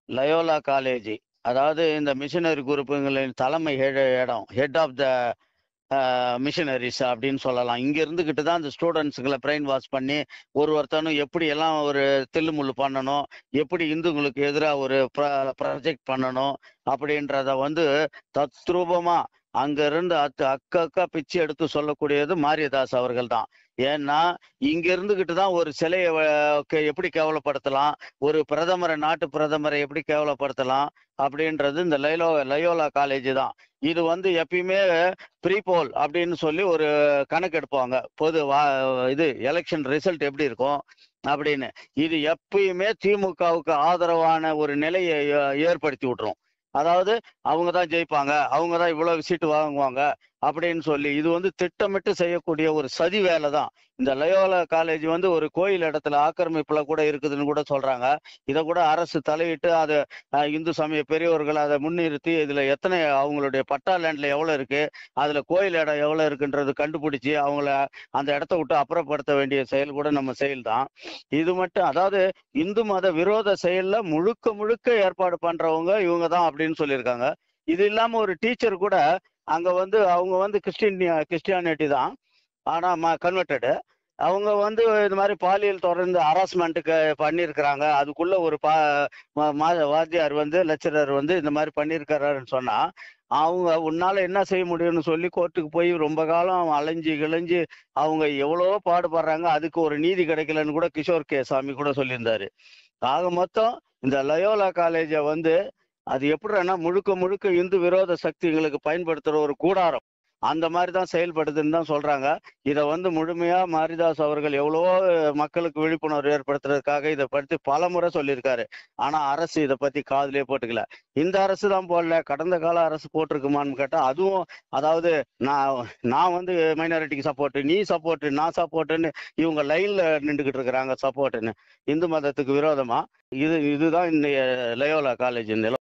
Loyola college அதாவது இந்த missionary குரூப்புங்களின் தலைமை ஹெ- இடம் ஹெட் ஆஃப் த மிஷனரிஸ் அப்படின்னு சொல்லலாம் இங்க இருந்துகிட்டு தான் இந்த ஸ்டூடெண்ட்ஸுங்களை பிரெயின் வாஷ் பண்ணி ஒரு ஒருத்தனும் எப்படி எல்லாம் ஒரு தில்லுமுள்ளு பண்ணணும் எப்படி இந்துங்களுக்கு எதிராக ஒரு ப்ராஜெக்ட் பண்ணணும் அப்படின்றத வந்து தத்ரூபமா அங்க இருந்து அத்து அக்க அக்கா பிச்சு எடுத்து சொல்லக்கூடியது மாரியதாஸ் அவர்கள் தான் ஏன்னா இங்க இருந்துகிட்டு தான் ஒரு சிலையை வ- க- எப்படி கேவலப்படுத்தலாம் ஒரு பிரதமரை நாட்டு பிரதமரை எப்படி கேவலப்படுத்தலாம் அப்படின்றது இந்த லைலோ லயோலா காலேஜ் தான் இது வந்து எப்பயுமே ப்ரீபோல் அப்படின்னு சொல்லி ஒரு கணக்கு எடுப்பாங்க பொது வா இது எலெக்ஷன் ரிசல்ட் எப்படி இருக்கும் அப்படின்னு இது எப்பயுமே திமுகவுக்கு ஆதரவான ஒரு நிலையை ஏ- ஏற்படுத்தி விட்டுரும் அதாவது அவங்க தான் ஜெயிப்பாங்க அவங்க தான் இவ்வளவு சீட்டு வாங்குவாங்க அப்படின்னு சொல்லி இது வந்து திட்டமிட்டு செய்யக்கூடிய ஒரு சதி வேலை தான் இந்த லயோலா காலேஜ் வந்து ஒரு கோயில் இடத்துல ஆக்கிரமிப்புல கூட இருக்குதுன்னு கூட சொல்றாங்க இதை கூட அரசு தலையிட்டு அதை அஹ், இந்து சமய பெரியவர்கள் அதை முன்னிறுத்தி இதுல எத்தனை அவங்களுடைய பட்டா லேண்ட்ல எவ்வளவு இருக்கு அதுல கோயில் இடம் எவ்வளவு இருக்குன்றது கண்டுபிடிச்சு அவங்கள அந்த இடத்த விட்டு அப்புறப்படுத்த வேண்டிய செயல் கூட நம்ம செயல் தான் இது மட்டும் அதாவது இந்து மத விரோத செயல்ல முழுக்க முழுக்க ஏற்பாடு பண்றவங்க இவங்க தான் அப்படின்னு சொல்லியிருக்காங்க இது இல்லாம ஒரு டீச்சர் கூட அங்க வந்து அவங்க வந்து கிறிஸ்டின் கிறிஸ்டியானிட்டி தான் ஆனா கன்வெர்டடு அவங்க வந்து இந்த மாதிரி பாலியல் தொடர்ந்து ஹராஸ்மெண்ட்டுக்கு பண்ணியிருக்கிறாங்க அதுக்குள்ள ஒரு பா ம- மா- வாத்தியார் வந்து லெக்சரர் வந்து இந்த மாதிரி பண்ணியிருக்கிறாருன்னு சொன்னா அவங்க உன்னால என்ன செய்ய முடியும்னு சொல்லி கோர்ட்டுக்கு போய் ரொம்ப காலம் அலைஞ்சு கிளைஞ்சு அவங்க எவ்வளவோ பாடுபடுறாங்க அதுக்கு ஒரு நீதி கிடைக்கலன்னு கூட கிஷோர் கே சாமி கூட சொல்லியிருந்தாரு ஆக மொத்தம் இந்த லயோலா காலேஜை வந்து அது எப்படின்னா முழுக்க முழுக்க இந்து விரோத சக்திகளுக்கு பயன்படுத்துற ஒரு கூடாரம் அந்த மாதிரி தான் செயல்படுதுன்னு தான் சொல்றாங்க இதை வந்து முழுமையா மாரிதாஸ் அவர்கள் எவ்வளவோ மக்களுக்கு விழிப்புணர்வு ஏற்படுத்துறதுக்காக இதை பற்றி பல முறை சொல்லியிருக்காரு ஆனா அரசு இதை பத்தி காதுலயே போட்டுக்கல இந்த அரசு தான் போடல கடந்த கால அரசு போட்டிருக்குமான்னு கேட்டா அதுவும் அதாவது நான் நான் வந்து மைனாரிட்டிக்கு சப்போர்ட் நீ சப்போர்ட் நான் சப்போர்ட்னு இவங்க லைன்ல நின்றுகிட்டு இருக்கிறாங்க சப்போர்ட்னு இந்து மதத்துக்கு விரோதமா இது இதுதான் இந்த லயோலா காலேஜ் நிலம்